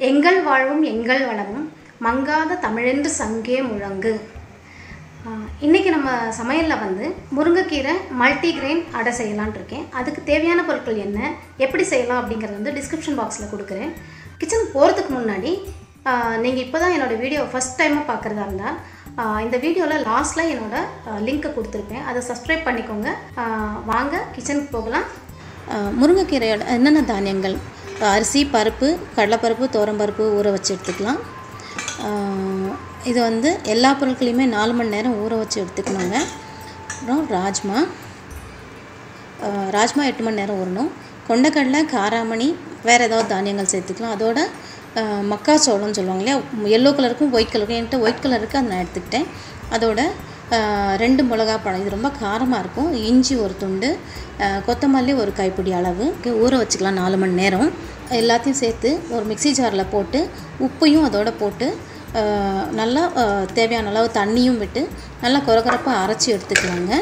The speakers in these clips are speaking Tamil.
எங்கள் வாழ்வும் எங்கள் வளமும் மங்காத தமிழென்று சங்கே முழங்கு ஆஹ் இன்னைக்கு நம்ம சமையலில் வந்து முருங்கைக்கீரை மல்டிகிரெயின் அடை செய்யலாம்னு இருக்கேன் அதுக்கு தேவையான பொருட்கள் என்ன எப்படி செய்யலாம் அப்படிங்கிறது வந்து டிஸ்கிரிப்ஷன் பாக்ஸில் கொடுக்குறேன் கிச்சனுக்கு போகிறதுக்கு முன்னாடி நீங்கள் இப்போ தான் என்னோடய வீடியோ ஃபஸ்ட் டைமாக பார்க்குறதா இருந்தால் ஆஹ் இந்த வீடியோவில் லாஸ்ட்டில் என்னோட லிங்க்கை கொடுத்துருப்பேன் அதை சப்ஸ்கிரைப் பண்ணிக்கோங்க ஆஹ் வாங்க கிச்சனுக்கு போகலாம் முருங்கைக்கீரையோட என்னென்ன தானியங்கள் அரிசி பருப்பு கடலைப்பருப்பு பருப்பு ஊற வச்சு எடுத்துக்கலாம் ஆஹ் இது வந்து எல்லா பொருட்களையுமே நாலு மணி நேரம் ஊற வச்சு எடுத்துக்கணுங்க அப்புறம் ராஜ்மா ஆஹ் ராஜ்மா எட்டு மணி நேரம் ஊறணும் கொண்டக்கடலை காராமணி வேறு ஏதாவது தானியங்கள் சேர்த்துக்கலாம் அதோட ஆஹ் மக்காச்சோளம்னு சொல்லுவாங்க இல்லையா எல்லோ கலருக்கும் ஒயிட் கலருக்கும் என்கிட்ட ஒயிட் கலர் இருக்குது அதை நான் எடுத்துக்கிட்டேன் அதோட ஆஹ் ரெண்டு மிளகா பழம் இது ரொம்ப காரமாக இருக்கும் இஞ்சி ஒரு துண்டு ஆஹ் கொத்தமல்லி ஒரு கைப்பிடி அளவு ஊற வச்சுக்கலாம் நாலு மணி நேரம் எல்லாத்தையும் சேர்த்து ஒரு மிக்ஸி ஜாரில் போட்டு உப்பையும் அதோட போட்டு ஆஹ் நல்லா ஆஹ் தேவையான அளவு தண்ணியும் விட்டு நல்லா குறகுறப்பாக அரைச்சி எடுத்துக்கலாங்க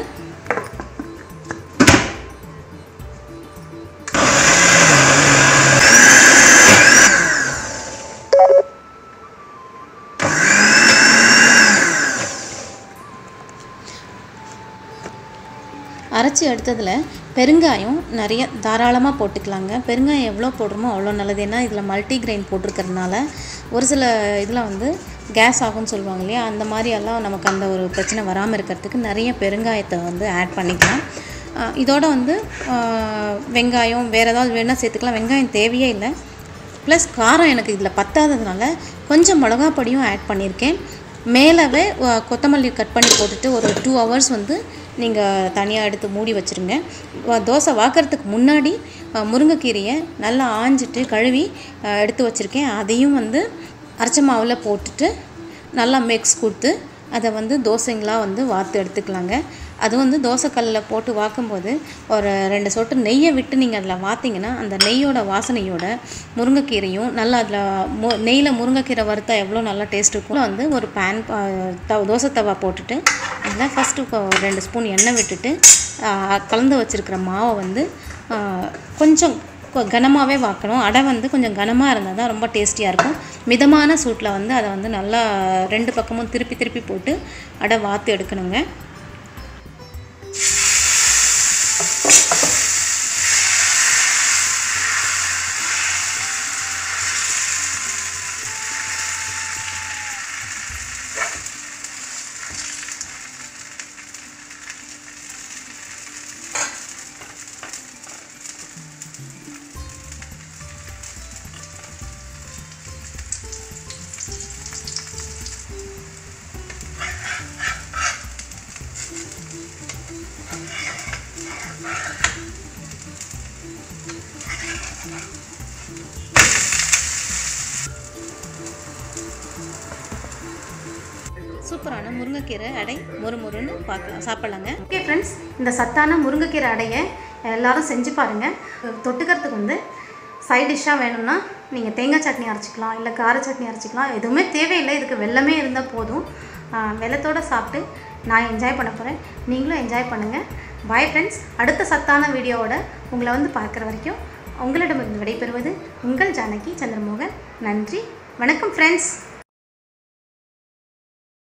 அரைச்சி எடுத்ததில் பெருங்காயம் நிறைய தாராளமாக போட்டுக்கலாங்க பெருங்காயம் எவ்வளோ போடுறோமோ அவ்வளோ நல்லது ஏன்னா இதில் மல்டிகிரெயின் போட்டிருக்கறதுனால ஒரு சில இதில் வந்து கேஸ் ஆகும்னு சொல்லுவாங்க இல்லையா அந்த மாதிரி எல்லாம் நமக்கு அந்த ஒரு பிரச்சனை வராமல் இருக்கிறதுக்கு நிறைய பெருங்காயத்தை வந்து ஆட் பண்ணிக்கலாம் ஆஹ் இதோட வந்து ஆஹ் வெங்காயம் வேறு ஏதாவது வேணால் சேர்த்துக்கலாம் வெங்காயம் தேவையே இல்லை ப்ளஸ் காரம் எனக்கு இதில் பத்தாததுனால கொஞ்சம் மிளகா பொடியும் ஆட் பண்ணியிருக்கேன் மேலவே அஹ், கொத்தமல்லி கட் பண்ணி போட்டுட்டு ஒரு டூ ஹவர்ஸ் வந்து நீங்கள் தனியாக எடுத்து மூடி வச்சுருங்க வ- தோசை வாக்கறதுக்கு முன்னாடி அஹ், முருங்கைக்கீரையை நல்லா ஆஞ்சிட்டு கழுவி அஹ், எடுத்து வச்சுருக்கேன் அதையும் வந்து அரைச்ச மாவில் போட்டுட்டு நல்லா மிக்ஸ் கொடுத்து அதை வந்து தோசைங்களாக வந்து வார்த்து எடுத்துக்கலாங்க அது வந்து தோசைக்கல்லில் போட்டு வாக்கும்போது ஒரு ரெண்டு சொட்டு நெய்யை விட்டு நீங்கள் அதில் வார்த்திங்கன்னா அந்த நெய்யோட வாசனையோட முருங்கைக்கீரையும் நல்லா அதில் மு நெய்யில் முருங்கைக்கீரை வறுத்தா எவ்வளோ நல்லா டேஸ்ட் இருக்கும் வந்து ஒரு பேன் தவ தோசை தவா போட்டுட்டு அதில் ஃபஸ்ட்டு ரெண்டு ஸ்பூன் எண்ணெய் விட்டுட்டு ஆ, கலந்து வச்சுருக்கிற மாவை வந்து ஆ, கொஞ்சம் கொ- கனமாகவே வாக்கணும் அடை வந்து கொஞ்சம் கனமாக இருந்தால் தான் ரொம்ப டேஸ்டியாக இருக்கும் மிதமான சூட்டில் வந்து அதை வந்து நல்லா ரெண்டு பக்கமும் திருப்பி திருப்பி போட்டு அடை வாத்து எடுக்கணுங்க சூப்பரான முருங்கைக்கீரை அடை மொறு மொறுன்னு பார்க்கலாம் சாப்பிட்லாங்க ஓகே ஃப்ரெண்ட்ஸ் இந்த சத்தான முருங்கைக்கீரை அடையை எல்லாரும் செஞ்சு பாருங்கள் தொட்டுக்கிறதுக்கு வந்து சைட் டிஷ்ஷாக வேணும்னா நீங்கள் தேங்காய் சட்னி அரைச்சிக்கலாம் இல்லை கார சட்னி அரைச்சிக்கலாம் எதுவுமே தேவையில்லை இதுக்கு வெள்ளமே இருந்தால் போதும் ஆஹ் வெள்ளத்தோடு சாப்பிட்டு நான் என்ஜாய் பண்ண போகிறேன் நீங்களும் என்ஜாய் பண்ணுங்கள் பாய் ஃப்ரெண்ட்ஸ் அடுத்த சத்தான வீடியோவோட உங்களை வந்து பார்க்குற வரைக்கும் உங்களிடமிருந்து விடைபெறுவது உங்கள் ஜானகி சந்திரமோகன் நன்றி வணக்கம் ஃப்ரெண்ட்ஸ்